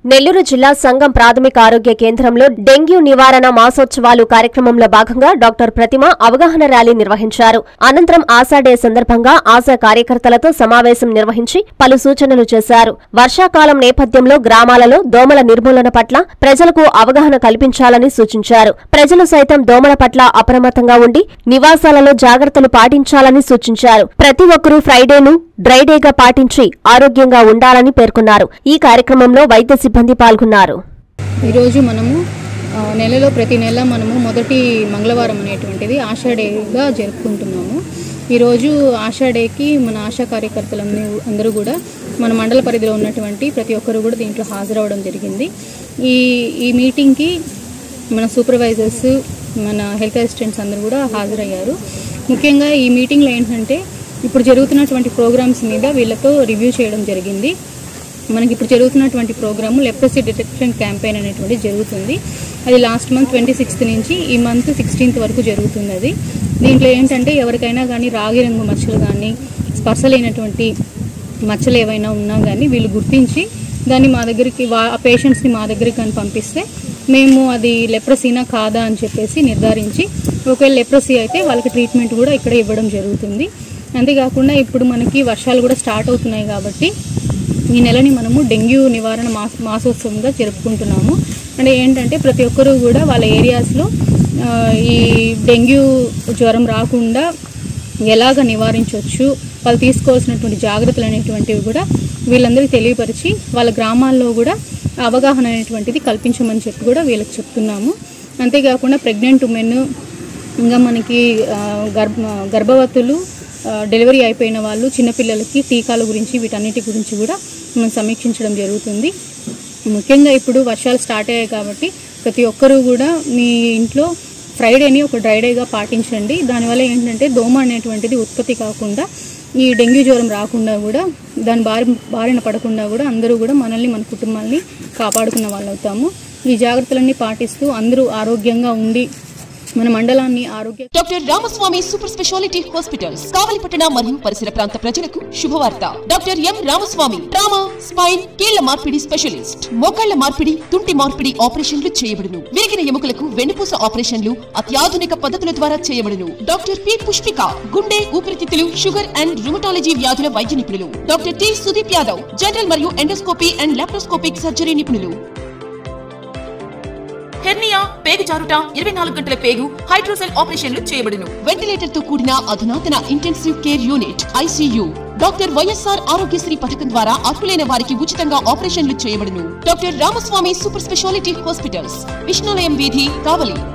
నెల్లూరు జిల్లా సంఘం ప్రాథమిక ఆరోగ్య కేంద్రంలో డెంగ్యూ నివారణ మాసోత్సవాలు కార్యక్రమంలో భాగంగా డాక్టర్ ప్రతిమ అవగాహన ర్యాలీ నిర్వహించారు అనంతరం ఆశా డే సందర్భంగా ఆశా కార్యకర్తలతో సమావేశం నిర్వహించి పలు సూచనలు చేశారు వర్షాకాలం నేపథ్యంలో గ్రామాలలో దోమల నిర్మూలన పట్ల ప్రజలకు అవగాహన కల్పించాలని సూచించారు ప్రజలు సైతం దోమల పట్ల అప్రమత్తంగా ఉండి నివాసాలలో జాగ్రత్తలు పాటించాలని సూచించారు ప్రతి ఒక్కరూ ఫ్రైడేను డ్రై డేగా పాటించి ఆరోగ్యంగా ఉండాలని పేర్కొన్నారు ఈ కార్యక్రమంలో వైద్య సిబ్బంది పాల్గొన్నారు ఈరోజు మనము ఆ, నెలలో ప్రతి నెల మనము మొదటి మంగళవారం అనేటువంటిది ఆశా డేగా జరుపుకుంటున్నాము ఈరోజు ఆశా డేకి మన ఆశా కార్యకర్తలందరూ అందరూ కూడా మన మండల పరిధిలో ఉన్నటువంటి ప్రతి ఒక్కరు కూడా దీంట్లో హాజరవడం జరిగింది ఈ ఈ మీటింగ్కి మన సూపర్వైజర్స్ మన హెల్త్ అసిస్టెంట్స్ అందరూ కూడా హాజరయ్యారు ముఖ్యంగా ఈ మీటింగ్లో ఏంటంటే ఇప్పుడు జరుగుతున్నటువంటి ప్రోగ్రామ్స్ మీద వీళ్ళతో రివ్యూ చేయడం జరిగింది మనకి ఇప్పుడు జరుగుతున్నటువంటి ప్రోగ్రాము లెప్రసీ డిటెక్షన్ క్యాంపెయిన్ అనేటువంటి జరుగుతుంది అది లాస్ట్ మంత్ ట్వంటీ సిక్స్త్ నుంచి ఈ మంత్ సిక్స్టీన్త్ వరకు జరుగుతుంది అది దీంట్లో ఏంటంటే ఎవరికైనా కానీ రాగి రంగు మచ్చలు కానీ స్పర్శలేనటువంటి మచ్చలు ఏవైనా ఉన్నా కానీ వీళ్ళు గుర్తించి దాన్ని మా దగ్గరికి వా ఆ పేషెంట్స్ని మా దగ్గరికి కానీ పంపిస్తే మేము అది లెప్రసీనా కాదా అని చెప్పేసి నిర్ధారించి ఒకవేళ లెప్రసీ అయితే వాళ్ళకి ట్రీట్మెంట్ కూడా ఇక్కడ ఇవ్వడం జరుగుతుంది అంతేకాకుండా ఇప్పుడు మనకి వర్షాలు కూడా స్టార్ట్ అవుతున్నాయి కాబట్టి ఈ నెలని మనము డెంగ్యూ నివారణ మాస మాసోత్సవంగా జరుపుకుంటున్నాము అంటే ఏంటంటే ప్రతి ఒక్కరూ కూడా వాళ్ళ ఏరియాస్లో ఆ, ఈ డెంగ్యూ జ్వరం రాకుండా ఎలాగ నివారించవచ్చు వాళ్ళు తీసుకోవాల్సినటువంటి జాగ్రత్తలు అనేటువంటివి కూడా వీళ్ళందరికీ తెలియపరిచి వాళ్ళ గ్రామాల్లో కూడా అవగాహన అనేటువంటిది కల్పించమని చెప్పి కూడా వీళ్ళకి చెప్తున్నాము అంతేకాకుండా ప్రెగ్నెంట్ ఉమెన్ ఇంకా మనకి ఆ, గర్భ గర్భవతులు ఆ, డెలివరీ అయిపోయిన వాళ్ళు చిన్నపిల్లలకి టీకాల గురించి వీటన్నిటి గురించి కూడా మనం సమీక్షించడం జరుగుతుంది ముఖ్యంగా ఇప్పుడు వర్షాలు స్టార్ట్ అయ్యాయి కాబట్టి ప్రతి ఒక్కరూ కూడా మీ ఇంట్లో ఫ్రైడేని ఒక డ్రై డేగా పాటించండి దానివల్ల ఏంటంటే దోమ అనేటువంటిది ఉత్పత్తి కాకుండా ఈ డెంగ్యూ జ్వరం రాకుండా కూడా దాని బారి బారిన పడకుండా కూడా అందరూ కూడా మనల్ని మన కుటుంబాల్ని కాపాడుకున్న వాళ్ళు అవుతాము ఈ జాగ్రత్తలన్నీ పాటిస్తూ అందరూ ఆరోగ్యంగా ఉండి మన మండలాన్ని ఆరోగ్య doctor Ramaswamy super speciality hospitals కావలిపట్టణ మరియు పరిసర ప్రాంత ప్రజలకు శుభవార్త doctor M Ramaswamy trauma spine కీళ్ల మార్పిడి స్పెషలిస్ట్ మోకాళ్ల మార్పిడి తుంటి మార్పిడి ఆపరేషన్లు చేయబడును విరిగిన ఎముకలకు వెన్నుపూస ఆపరేషన్లు అత్యాధునిక పద్ధతుల ద్వారా చేయబడును డాక్టర్ పి పుష్పిక గుండె ఊపిరితిత్తులు షుగర్ అండ్ రుమటాలజీ వ్యాధుల వైద్య నిపుణులు doctor T Sudeep Yadav general మరియు ఎండోస్కోపీ అండ్ లాప్రోస్కోపిక్ సర్జరీ నిపుణులు హెర్నియా పేగు జారుట ఇరవై నాలుగు గంటల పేగు హైడ్రోసెల్ ఆపరేషన్లు చేయబడును వెంటిలేటర్ తో కూడిన అధునాతన intensive care unit ICU doctor YSR Aarogyasri పథకం ద్వారా అర్హులైన వారికి ఉచితంగా ఆపరేషన్లు చేయబడును doctor Ramaswamy super speciality hospitals Vishnulayam వీధి కావలి